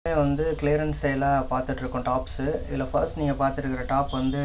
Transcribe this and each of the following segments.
வந்து கிளியரன்ஸ் சேலாக பார்த்துட்ருக்கோம் டாப்ஸு இதில் ஃபர்ஸ்ட் நீங்கள் பார்த்துருக்கிற டாப் வந்து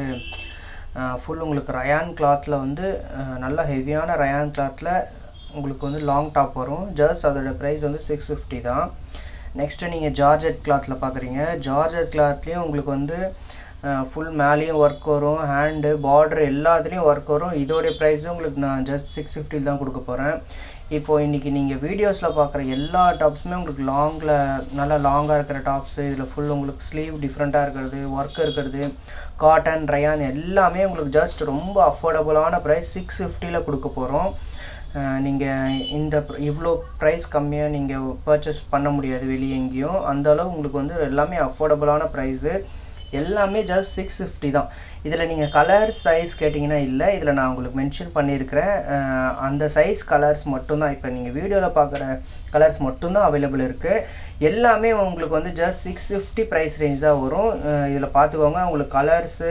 ஃபுல் உங்களுக்கு ரயான் கிளாத்தில் வந்து அஹ், நல்ல ஹெவியான ரயான் கிளாத்தில் உங்களுக்கு வந்து லாங் டாப் வரும் ஜஸ்ட் அதோட ப்ரைஸ் வந்து சிக்ஸ் ஃபிஃப்டி தான் நெக்ஸ்ட்டு நீங்கள் ஜார்ஜெட் கிளாத்தில் பார்க்குறீங்க ஜார்ஜெட் கிளாத்லேயும் உங்களுக்கு வந்து ஃபுல் மேலேயும் ஒர்க் வரும் ஹேண்டு பார்டர் எல்லாத்துலேயும் ஒர்க் வரும் இதோடைய ப்ரைஸும் உங்களுக்கு நான் ஜஸ்ட் சிக்ஸ் ஃபிஃப்டியில் தான் கொடுக்க போகிறேன் இப்போது இன்றைக்கி நீங்கள் வீடியோஸில் பார்க்குற எல்லா டாப்ஸுமே உங்களுக்கு லாங்கில் நல்லா லாங்காக இருக்கிற டாப்ஸு இதில் ஃபுல் உங்களுக்கு ஸ்லீவ் டிஃப்ரெண்ட்டாக இருக்கிறது ஒர்க் இருக்கிறது காட்டன் ரயான் எல்லாமே உங்களுக்கு ஜஸ்ட் ரொம்ப அஃபோர்டபுளான ப்ரைஸ் சிக்ஸ் ஃபிஃப்டியில் கொடுக்க போகிறோம் நீங்கள் இந்த pr- இவ்வளோ ப்ரைஸ் கம்மியாக நீங்கள் பர்ச்சேஸ் பண்ண முடியாது வெளியே எங்கேயும் அந்த அளவு உங்களுக்கு வந்து எல்லாமே அஃபோர்டபுளான ப்ரைஸு எல்லாமே ஜஸ்ட் சிக்ஸ் ஃபிஃப்டி தான் இதில் நீங்கள் கலர் சைஸ் கேட்டிங்கன்னா இல்லை இதில் நான் உங்களுக்கு மென்ஷன் பண்ணியிருக்கிறேன் அஹ், அந்த சைஸ் கலர்ஸ் மட்டும்தான் இப்போ நீங்கள் வீடியோவில் பார்க்குற கலர்ஸ் மட்டும்தான் அவைலபிள் இருக்குது எல்லாமே உங்களுக்கு வந்து just six fifty price range தான் வரும் இதில் பார்த்துக்கோங்க உங்களுக்கு கலர்ஸு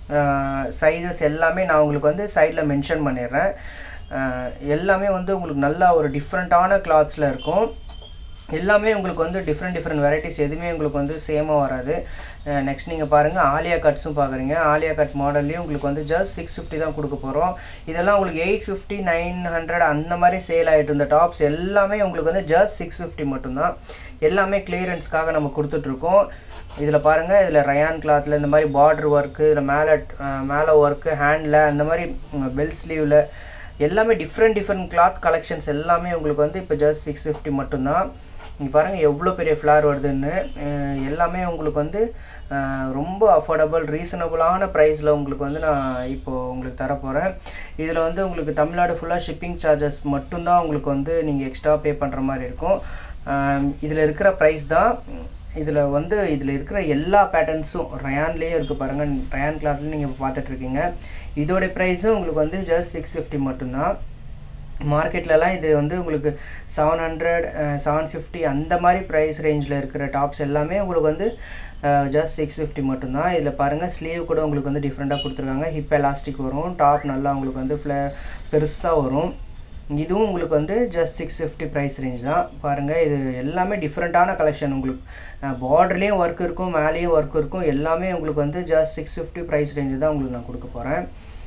சைஸஸ் எல்லாமே நான் உங்களுக்கு வந்து சைடில் மென்ஷன் பண்ணிடுறேன் அஹ், எல்லாமே வந்து உங்களுக்கு நல்ல ஒரு டிஃப்ரெண்ட்டான கிளாத்ஸில் இருக்கும் எல்லாமே உங்களுக்கு வந்து டிஃப்ரெண்ட் டிஃப்ரெண்ட் வெரைட்டிஸ் எதுவுமே உங்களுக்கு வந்து சேமாக வராது நெக்ஸ்ட் நீங்கள் பாருங்கள் ஆலியா கட்ஸும் பார்க்குறீங்க ஆலியா கட் மாடல்லையும் உங்களுக்கு வந்து ஜஸ்ட் சிக்ஸ் ஃபிஃப்டி தான் கொடுக்க போகிறோம் இதெல்லாம் உங்களுக்கு எயிட் ஃபிஃப்டி நைன் ஹண்ட்ரட் அந்த மாதிரி சேல் ஆகிட்டு இருந்த டாப்ஸ் எல்லாமே உங்களுக்கு வந்து ஜஸ்ட் சிக்ஸ் ஃபிஃப்டி மட்டும்தான் எல்லாமே கிளியரன்ஸ்க்காக நம்ம கொடுத்துட்ருக்கோம் இதில் பாருங்கள் இதில் ரயான் கிளாத்தில் இந்த மாதிரி பார்டர் ஒர்க்கு இதில் மேலே மேலே ஒர்க்கு ஹேண்டில் அந்த மாதிரி பெல் ஸ்லீவில் எல்லாமே டிஃப்ரெண்ட் டிஃப்ரெண்ட் கிளாத் கலெக்ஷன்ஸ் எல்லாமே உங்களுக்கு வந்து இப்போ ஜஸ்ட் சிக்ஸ் ஃபிஃப்டி மட்டும்தான் இங்கே பாருங்கள் எவ்வளோ பெரிய ஃப்ளார் வருதுன்னு அஹ் எல்லாமே உங்களுக்கு வந்து அஹ் ரொம்ப அஃபோர்டபுள் ரீசனபுளான ப்ரைஸில் உங்களுக்கு வந்து நான் இப்போது உங்களுக்கு தரப்போகிறேன் இதில் வந்து உங்களுக்கு தமிழ்நாடு ஃபுல்லாக ஷிப்பிங் சார்ஜஸ் மட்டும்தான் உங்களுக்கு வந்து நீங்கள் எக்ஸ்ட்ரா பே பண்ணுற மாதிரி இருக்கும் இதில் இருக்கிற ப்ரைஸ் தான் இதில் வந்து இதில் இருக்கிற எல்லா பேட்டர்ன்ஸும் ரயான்லேயே இருக்குது பாருங்கள் ரயான் கிளாஸ்லேயும் நீங்கள் இப்போ பார்த்துட்ருக்கீங்க இதோட ப்ரைஸும் உங்களுக்கு வந்து ஜஸ்ட் சிக்ஸ் ஃபிஃப்டி மட்டும்தான் மார்க்கெட்லலாம் இது வந்து உங்களுக்கு செவன் ஹண்ட்ரட் செவன் ஃபிஃப்டி அந்த மாதிரி ப்ரைஸ் ரேஞ்சில் இருக்கிற டாப்ஸ் எல்லாமே உங்களுக்கு வந்து ஜஸ்ட் சிக்ஸ் ஃபிஃப்டி மட்டும்தான் இதில் பாருங்கள் ஸ்லீவ் கூட உங்களுக்கு வந்து டிஃப்ரெண்ட்டாக கொடுத்துருக்காங்க ஹிப் எலாஸ்டிக் வரும் டாப் நல்லா உங்களுக்கு வந்து ஃப்ளே பெருசாக வரும் இதுவும் உங்களுக்கு வந்து just six fifty price range தான் பாருங்கள் இது எல்லாமே டிஃப்ரெண்ட்டான கலெக்ஷன் உங்களுக்கு பார்டர்லேயும் ஒர்க் இருக்கும் மேலேயும் ஒர்க் இருக்கும் எல்லாமே உங்களுக்கு வந்து just six fifty price range தான் உங்களுக்கு நான் கொடுக்க போகிறேன்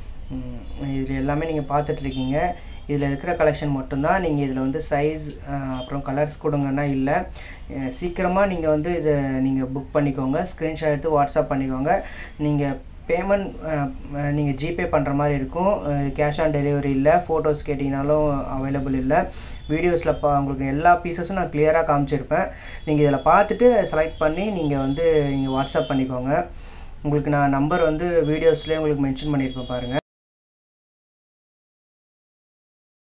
இதில் எல்லாமே நீங்கள் பார்த்துட்ருக்கீங்க இதில் இருக்கிற கலெக்ஷன் மட்டும்தான் நீங்கள் இதில் வந்து சைஸ் அப்புறம் கலர்ஸ் கொடுங்கன்னா இல்லை சீக்கிரமாக நீங்கள் வந்து இதை நீங்கள் புக் பண்ணிக்கோங்க ஸ்க்ரீன்ஷாட் எடுத்து வாட்ஸ்அப் பண்ணிக்கோங்க நீங்கள் பேமெண்ட் நீங்கள் ஜிபே பண்ணுற மாதிரி இருக்கும் கேஷ் ஆன் டெலிவரி இல்லை ஃபோட்டோஸ் கேட்டிங்கனாலும் அவைலபிள் இல்லை வீடியோஸில் பா உங்களுக்கு எல்லா பீசஸும் நான் கிளியராக காமிச்சிருப்பேன் நீங்கள் இதில் பார்த்துட்டு செலக்ட் பண்ணி நீங்கள் வந்து நீங்கள் வாட்ஸ்அப் பண்ணிக்கோங்க உங்களுக்கு நான் நம்பர் வந்து வீடியோஸ்லேயே உங்களுக்கு மென்ஷன் பண்ணியிருப்பேன் பாருங்கள்